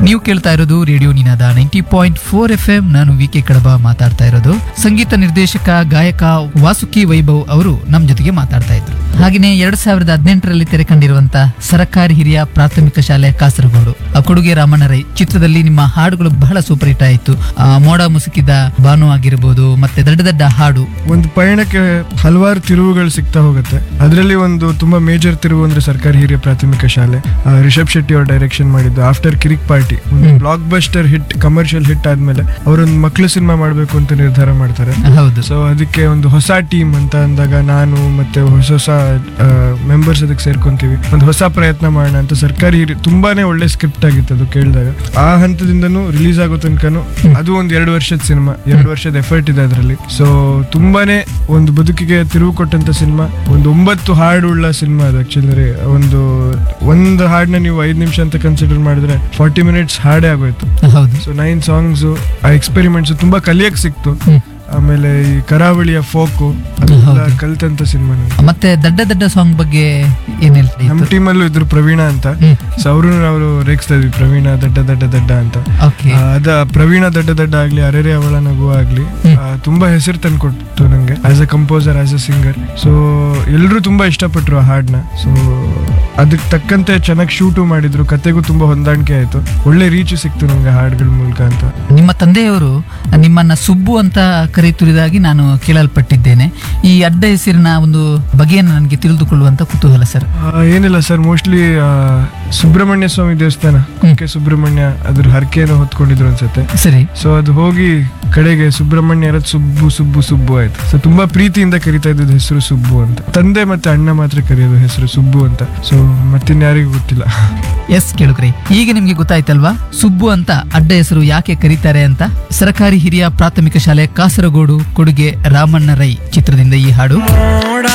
ನೀವು ಕೇಳ್ತಾ ಇರೋದು radio Ninada ninety point four F M ನಾನು ವಿ ಕೆ ಕಡಬ ಮಾತಾಡ್ತಾ ಇರೋದು ಸಂಗೀತ ನಿರ್ದೇಶಕ ಗಾಯಕ ವಾಸುಕಿ ವೈಭವ್ ಅವರು ನಮ್ ಜೊತೆಗೆ ಮಾತಾಡ್ತಾ ಇದ್ರು ಹಾಗೆಯೇ ಎರಡ್ ಸಾವಿರದ ಹದಿನೆಂಟರಲ್ಲಿ ತೆರೆ ಕಂಡಿರುವಂತ ಸರಕಾರಿ ಹಿರಿಯ ಪ್ರಾಥಮಿಕ ಶಾಲೆ ಕಾಸರಗೋಡು ಆ ಕೊಡುಗೆ ರಾಮಣ್ಣ ರೈ ಚಿತ್ರದಲ್ಲಿ ನಿಮ್ಮ ಹಾಡುಗಳು ಬಹಳ ಸೂಪರ್ ಹಿಟ್ ಆಯಿತು ಮೋಡ ಮುಸುಕಿದ ಬಾನು ಆಗಿರ್ಬೋದು ಮತ್ತೆ ದೊಡ್ಡ ದೊಡ್ಡ ಹಾಡು ಒಂದು ಪಯಣಕ್ಕೆ ಹಲವಾರು ತಿರುವುಗಳು ಸಿಗ್ತಾ ಹೋಗುತ್ತೆ ಅದರಲ್ಲಿ ಒಂದು ತುಂಬಾ ಮೇಜರ್ ತಿರುವು ಅಂದ್ರೆ ಸರ್ಕಾರಿ ಹಿರಿಯ ಪ್ರಾಥಮಿಕ ಶಾಲೆ ಆ, ರಿಷಬ್ ಶೆಟ್ಟಿ ಅವ್ರ ಡೈರೆಕ್ಷನ್ ಮಾಡಿದ್ದು ಆಫ್ಟರ್ ಕಿರಿಕ್ ಪಾರ್ಟಿ ಒಂದು block buster hit commercial hit ಆದ್ಮೇಲೆ ಅವರೊಂದು ಮಕ್ಕಳು ಸಿನಿಮಾ ಮಾಡಬೇಕು ಅಂತ ನಿರ್ಧಾರ ಮಾಡ್ತಾರೆ ಹೌದು ಸೊ ಅದಕ್ಕೆ ಒಂದು ಹೊಸ ಟೀಮ್ ಅಂತ ಅಂದಾಗ ನಾನು ಮತ್ತೆ ಹೊಸ ಹೊಸ ಮೆಂಬರ್ಸ್ ಅದಕ್ಕೆ ಸೇರ್ಕೊಂತೀವಿ ಒಂದು ಹೊಸ ಪ್ರಯತ್ನ ಮಾಡೋಣ ಅಂತ ಸರ್ಕಾರಿ ಹಿರಿ- ತುಂಬಾನೇ ಒಳ್ಳೆ ಸ್ಕ್ರಿಪ್ಟ್ ಆಗಿತ್ತು ಅದು ಕೇಳಿದಾಗ ಆ ಹಂತದಿಂದನೂ ರಿಲೀಸ್ ಆಗೋ ತನಕನು ಅದು ಒಂದು ಎರಡು ವರ್ಷದ ಸಿನಿಮಾ ಎರಡು ವರ್ಷದ ಎಫರ್ಟ್ ಇದೆ ಅದರಲ್ಲಿ ಸೊ ತುಂಬಾನೇ ಒಂದು ಬದುಕಿಗೆ ತಿರುವು ಕೊಟ್ಟಂತ ಸಿನಿಮಾ ಒಂದು ಒಂಬತ್ತು ಹಾಡುಳ್ಳ ಸಿನಿಮಾ ಅದು ಆಕ್ಚುಲಿ ಒಂದು ಒಂದು ಹಾಡನ್ನ ನೀವು ಐದು ನಿಮಿಷ ಅಂತ ಕನ್ಸಿಡರ್ ಮಾಡಿದ್ರೆ ಫಾರ್ಟಿ ಮಿನಿಟ್ಸ್ ಹಾಡೇ ಆಗೋಯ್ತು ಹೌದು ಸೊ ನೈನ್ ಸಾಂಗ್ಸ್ ಆ ಎಕ್ಸ್ಪೆರಿಮೆಂಟ್ಸ್ ತುಂಬಾ ಕಲಿಯಕ್ ಸಿಕ್ತು ಹ್ಮ್. ಆಮೇಲೆ ಈ ಕರಾವಳಿಯ ಫೋಕು ಅದೆಲ್ಲ ಹೌದು. ಕಲ್ತಂತ ಸಿನಿಮಾ ಮತ್ತೆ ದಡ್ಡ ದಡ್ಡ ಸಾಂಗ್ ಬಗ್ಗೆ ಏನ್ ಹೇಳ್ತಾ ನಮ್ಮ ಇತ್ತು ಟೀಮಲ್ಲೂ ಇದ್ರು ಪ್ರವೀಣ ಅಂತ ಹ್ಮ್. ಸೊ ಅವರು ನಾವು ರೇಗಿಸ್ತಾ ಇದ್ವಿ ಪ್ರವೀಣ ದಡ್ಡ ದಡ್ಡ ದಡ್ಡ ಅಂತ ಓಕೆ ಆ, ಅದ ಪ್ರವೀಣ ದಡ್ಡ ದಡ್ಡ ಆಗ್ಲಿ ಅರೆರೆ ಅವಳ ನಗು ಆಗ್ಲಿ ಹ್ಮ್. ಆ, ತುಂಬಾ ಹೆಸರು ತಂದ್ಕೊಡ್ತು ನಂಗೆ as a composer as a singer so ಎಲ್ಲರೂ ತುಂಬಾ ಇಷ್ಟಪಟ್ರು ಆ ಹಾಡ್ನ ಸೊ ಅದಕ್ಕೆ ತಕ್ಕಂತೆ ಚೆನ್ನಾಗಿ ಶೂಟು ಮಾಡಿದ್ರು ಕತೆಗೂ ತುಂಬಾ ಹೊಂದಾಣಿಕೆ ಆಯ್ತು ಒಳ್ಳೆ ರೀಚ್ ಸಿಕ್ತು ನಂಗೆ ಹಾಡ್ಗಳ ಮೂಲಕ ಅಂತ ನಿಮ್ಮ ತಂದೆಯವರು ನಿಮ್ಮನ್ನ ಸುಬ್ಬು ಅಂತ ಕರೆಯುತ್ತಿರುವುದಾಗಿ ನಾನು ಕೇಳಲ್ಪಟ್ಟಿದ್ದೇನೆ ಈ ಅಡ್ಡ ಹೆಸರಿನ ಒಂದು ಬಗೆಯನ್ನು ನನಗೆ ತಿಳಿದುಕೊಳ್ಳುವಂತ ಕುತೂಹಲ ಸರ್ ಆ, ಏನಿಲ್ಲ ಸರ್ ಮೋಸ್ಟ್ಲಿ ಸುಬ್ರಹ್ಮಣ್ಯ ಸ್ವಾಮಿ ದೇವಸ್ಥಾನ ಕುಕ್ಕೆ ಸುಬ್ರಹ್ಮಣ್ಯ ಅದ್ರ ಹರಕೆಯನ್ನು ಹೊತ್ಕೊಂಡಿದ್ರು ಅನ್ಸುತ್ತೆ ಸರಿ ಸೊ ಅದು ಹೋಗಿ ಕಡೆಗೆ ಸುಬ್ರಹ್ಮಣ್ಯ ಇರೋದು ಸುಬ್ಬು ಸುಬ್ಬು ಸುಬ್ಬು ಆಯ್ತು ಸೊ ತುಂಬಾ ಪ್ರೀತಿಯಿಂದ ಕರಿತಾ ಇದ್ದದ್ದು ಹೆಸರು ಸುಬ್ಬು ಅಂತ ತಂದೆ ಮತ್ತೆ ಅಣ್ಣ ಮಾತ್ರ ಕರೆಯೋದು ಹೆಸರು ಸುಬ್ಬು ಅಂತ ಸೊ ಮತ್ತಿನ್ಯಾರಿಗೂ ಗೊತ್ತಿಲ್ಲ ಎಸ್ ಕೇಳುಕ್ರಿ ಈಗ ನಿಮ್ಗೆ ಗೊತ್ತಾಯ್ತಲ್ವಾ ಸುಬ್ಬು ಅಂತ ಅಡ್ಡ ಹೆಸರು ಯಾಕೆ ಕರೀತಾರೆ ಅಂತ ಸರಕಾರಿ ಹಿರಿಯ ಪ್ರಾಥಮಿಕ ಶಾಲೆ ಕಾಸರಗೋಡು ಕೊಡುಗೆ ರಾಮಣ್ಣ ರೈ ಚಿತ್ರದಿಂದ ಈ ಹಾಡು ಮೋಡ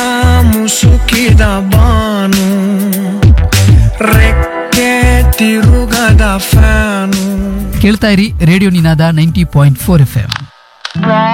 ಮುಸುಕಿದ ಬಾನು ರೆಕ್ಕೆ ತಿರುಗದ ಫ್ಯಾನು ಕೇಳ್ತಾ ಇರಿ radio Ninada ninety point four F M